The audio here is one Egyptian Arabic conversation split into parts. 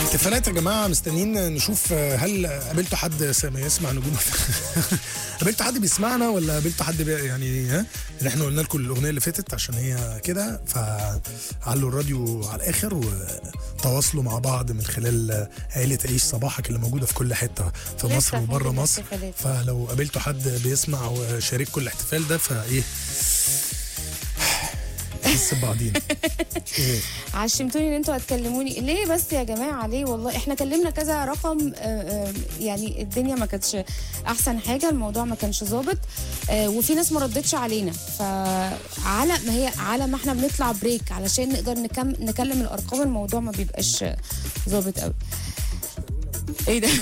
احتفالات يا جماعه مستنيين نشوف هل قابلتوا حد سامع يسمع نجوم قابلتوا حد بيسمعنا ولا قابلتوا حد بي يعني ها اللي احنا قلنا لكم الاغنيه اللي فاتت عشان هي كده فعلوا الراديو على الاخر وتواصلوا مع بعض من خلال عيله عيش صباحك اللي موجوده في كل حته في لسه مصر في وبره مصر الاحتفالات. فلو قابلتوا حد بيسمع وشارككم الاحتفال ده فايه نحس ببعضين ايه عشمتوني ان انتوا هتكلموني ليه بس يا جماعه ليه والله احنا كلمنا كذا رقم آه، آه، يعني الدنيا ما كانتش احسن حاجه الموضوع ما كانش ظابط آه، وفي ناس ما ردتش علينا فعلى ما هي على ما احنا بنطلع بريك علشان نقدر نكم نكلم الارقام الموضوع ما بيبقاش ظابط قوي ايه ده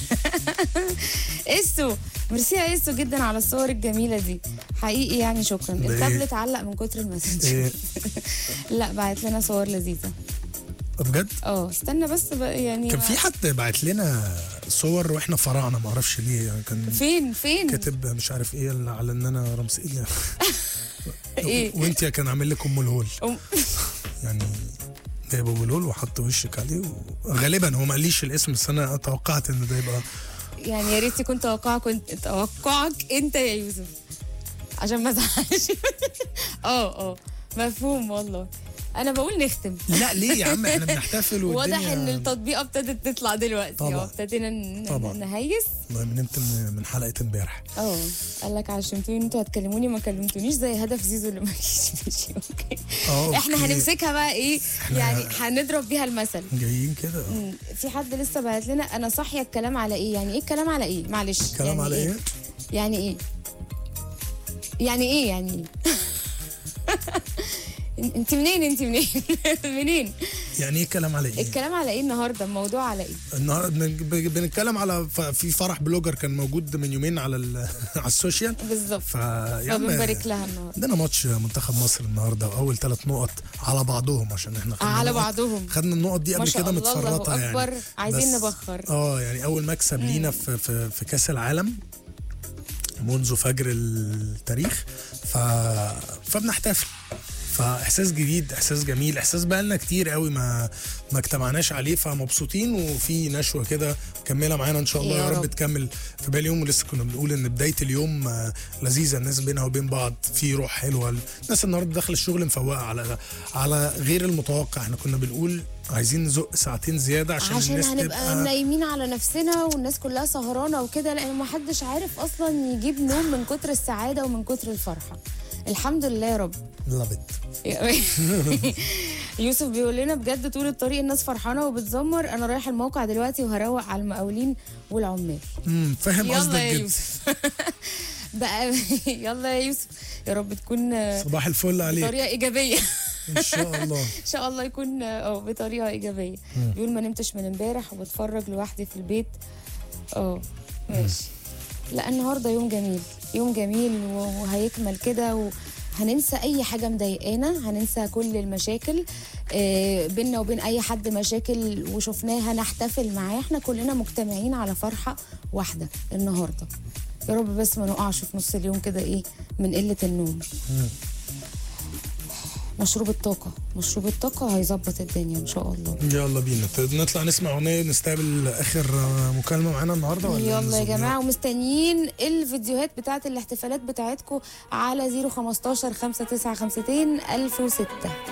اسو ميرسي يا اسو جدا على الصور الجميله دي حقيقي يعني شكرا ده إيه؟ التابلت علق من كتر المسج ايه لا بعت لنا صور لذيذه بجد اه استنى بس بقى يعني كان ما- في حد بعت لنا صور واحنا فراعنه ما اعرفش ليه يعني كان فين فين كاتب مش عارف ايه اللي على ان انا رمسيه ايه وانت كان عامل لك ام الهول أم- يعني جايب ابو الهول وحط وشك عليه وغالبا هو ما قاليش الاسم بس انا توقعت ان ده يبقى يعني يا ريت كنت توقعك كنت توقعك انت يا يوسف عشان ما ازعلش اه اه مفهوم والله انا بقول نختم لا ليه يا عم احنا بنحتفل والدنيا واضح ان التطبيقه ابتدت تطلع دلوقتي طبعا. اه ابتدينا ن- طبعا. نهيس والله من نمت من من حلقه امبارح اه قال لك عشمتوني ان انتوا هتكلموني ما كلمتونيش زي هدف زيزو اللي ما جيش ماشي اوكي اه احنا أوكي. هنمسكها بقى ايه يعني هنضرب بيها المثل جايين كده مم. في حد لسه بعت لنا انا صاحيه الكلام على ايه يعني ايه الكلام على ايه معلش كلام يعني على ايه؟ يعني ايه يعني ايه يعني ايه انت منين انت منين منين يعني ايه كلام على ايه؟ الكلام على ايه النهارده الموضوع على ايه النهارده بن- ب- بنتكلم على ف- في فرح بلوجر كان موجود من يومين على ال- على السوشيال بالظبط فيا عم فبنبارك لها النهارده عندنا ماتش منتخب مصر النهارده واول ثلاث نقط على بعضهم عشان احنا خدنا على نقط- بعضهم. خدنا النقط دي ما قبل شاء كده الله، متفرطه الله يعني أكبر. عايزين بس- نبخر. اه يعني اول مكسب لينا في, في في كاس العالم منذ فجر التاريخ ف... فبنحتفل فاحساس جديد احساس جميل احساس بقالنا كتير قوي ما ما اجتمعناش عليه فمبسوطين وفي نشوه كده مكمله معانا ان شاء الله يا يا رب رب. تكمل في باقي اليوم ولسه كنا بنقول ان بدايه اليوم آه، لذيذه الناس بينها وبين بعض في روح حلوه الناس النهارده داخله الشغل مفوقه على على غير المتوقع احنا كنا بنقول عايزين نزق ساعتين زياده عشان, عشان الناس هنبقى تبقى نايمين على نفسنا والناس كلها سهرانه وكده لان ما حدش عارف اصلا يجيب نوم من كتر السعاده ومن كتر الفرحه الحمد لله يا رب لافت يوسف بيقول لنا بجد طول الطريق الناس فرحانه وبتزمر انا رايح الموقع دلوقتي وهروق على المقاولين والعمال امم فاهم قصدك يلا يا جدا يوسف بقى يلا يا يوسف يا رب تكون آه، صباح الفل عليك بطريقه ايجابيه ان شاء الله ان شاء الله يكون اه بطريقه ايجابيه بيقول ما نمتش من امبارح وبتفرج لوحدي في البيت اه ماشي لا النهارده يوم جميل يوم جميل وهيكمل كده وهننسى اي حاجه مضايقانا هننسى كل المشاكل آه، بينا وبين اي حد مشاكل وشفناها نحتفل معاه احنا كلنا مجتمعين على فرحه واحده النهارده يا رب بس ما نقعش في نص اليوم كده ايه من قله النوم مشروب الطاقة مشروب الطاقة هيظبط الدنيا إن شاء الله يلا بينا طيب نطلع نسمع اغنيه نستقبل اخر آه، مكالمه معانا النهارده ولا يلا يا ننزل؟ جماعة ومستنيين الفيديوهات بتاعت الاحتفالات بتاعتكم على 015 5952 1006